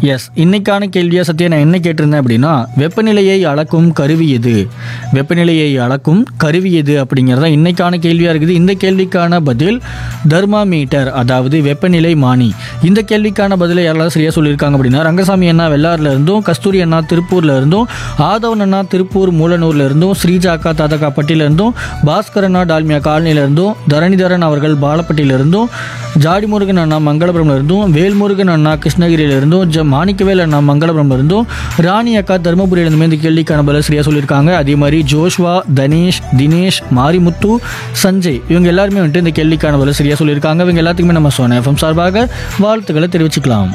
S இன்னைக்கான கேள்வியாக சத்யா நான் என்ன கேட்டிருந்தேன் அப்படின்னா வெப்பநிலையை அளக்கும் கருவி எது வெப்பநிலையை அளக்கும் கருவி எது அப்படிங்கிறதா இன்னைக்கான கேள்வியாக இருக்குது இந்த கேள்விக்கான பதில் தர்மாமீட்டர் அதாவது வெப்பநிலை மானி இந்த கேள்விக்கான பதிலை யாரெல்லாம் சரியாக சொல்லியிருக்காங்க அப்படின்னா ரங்கசாமி அண்ணா வெள்ளாறுல இருந்தும் கஸ்தூரி அண்ணா திருப்பூர்ல இருந்தும் ஆதவன் அண்ணா திருப்பூர் மூலனூர்ல இருந்தும் ஸ்ரீஜா அக்கா தாத்தக்கா பட்டியில இருந்தும் பாஸ்கர் அண்ணா டால்மியா காலனியில இருந்தும் தரணிதரன் அவர்கள் பாலப்பட்டியில இருந்தும் ஜாடி முருகன் அண்ணா மங்களபுரம்ல இருந்தும் வேல்முருகன் அண்ணா கிருஷ்ணகிரியில இருந்தும் ஜ மாணிக்கவேல் அண்ணா மங்களபுரம்ல இருந்தும் ராணி அக்கா தருமபுரியில இருந்துமே இந்த கேள்விக்கான பதில் சரியா சொல்லியிருக்காங்க அதே மாதிரி ஜோஷ்வா தனேஷ் தினேஷ் மாரிமுத்து சஞ்சய் இவங்க எல்லாருமே வந்துட்டு இந்த கேள்விக்கான பதில் சரியா சொல்லியிருக்காங்க இவங்க எல்லாத்துக்குமே நம்ம சோனா எஃப்எம் சார்பாக வாழ்த்துக்களை தெரிவிச்சுக்கலாம்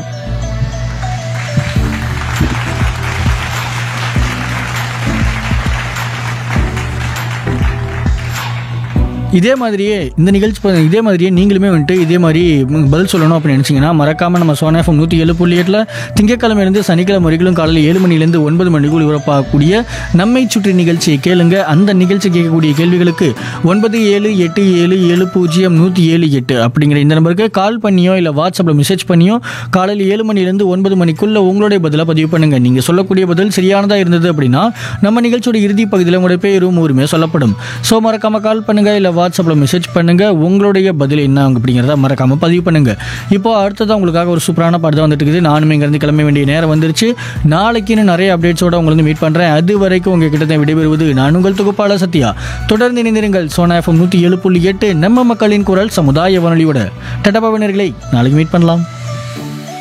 இதே மாதிரியே இந்த நிகழ்ச்சி ப- இதே மாதிரியே நீங்களுமே வந்துட்டு இதே மாதிரி ம், பதில் சொல்லணும் அப்படின்னு நினச்சிங்கன்னா மறக்காமல் நம்ம சோனா எஃப்எம் நூற்றி ஏழு புள்ளி எட்டில் திங்கக்கிழமையிலேருந்து சனிக்கிழமை வரைக்கும் காலையில் ஏழு மணிலேருந்து ஒன்பது மணிக்குள் உறப்பாகக்கூடிய நம்மை சுற்றி நிகழ்ச்சியை கேளுங்க அந்த நிகழ்ச்சி கேட்கக்கூடிய கேள்விகளுக்கு ஒன்பது ஏழு எட்டு ஏழு ஏழு பூஜ்ஜியம் நூற்றி ஏழு எட்டு அப்படிங்கிற இந்த நம்பருக்கு கால் பண்ணியோ இல்லை வாட்ஸ்அப்பில் மெசேஜ் பண்ணியோ காலையில் ஏழு மணிலேருந்து ஒன்பது மணிக்குள்ள உங்களுடைய பதிலை பதிவு பண்ணுங்க நீங்கள் சொல்லக்கூடிய பதில் சரியானதாக இருந்தது அப்படின்னா நம்ம நிகழ்ச்சியோட இறுதி பகுதியில் உங்களுடைய பேரும் ஊருமே சொல்லப்படும் ஸோ மறக்காம கால் பண்ணுங்க இல்லை வாட்ஸ்அப்பில் மெசேஜ் பண்ணுங்க உங்களுடைய பதில் என்ன அப்படிங்கிறத மறக்காம பதிவு பண்ணுங்க இப்போ அடுத்ததான் உங்களுக்காக ஒரு சூப்பரான பாட்டு தான் வந்துட்டு இருக்குது நானும் இங்கேருந்து கிளம்ப வேண்டிய நேரம் வந்துருச்சு நாளைக்குன்னு நிறைய அப்டேட்ஸோட உங்களை மீட் பண்ணுறேன் அது வரைக்கும் உங்ககிட்ட தான் விடைபெறுவது நான் உங்கள் தொகுப்பாளர் சத்யா தொடர்ந்து இணைந்திருங்கள் சோனா எஃப்எம் நூற்றி ஏழு புள்ளி எட்டு நம்ம மக்களின் குரல் சமுதாய வானொலியோட டட்டபாவினர்களை நாளைக்கு மீட் பண்ணலாம்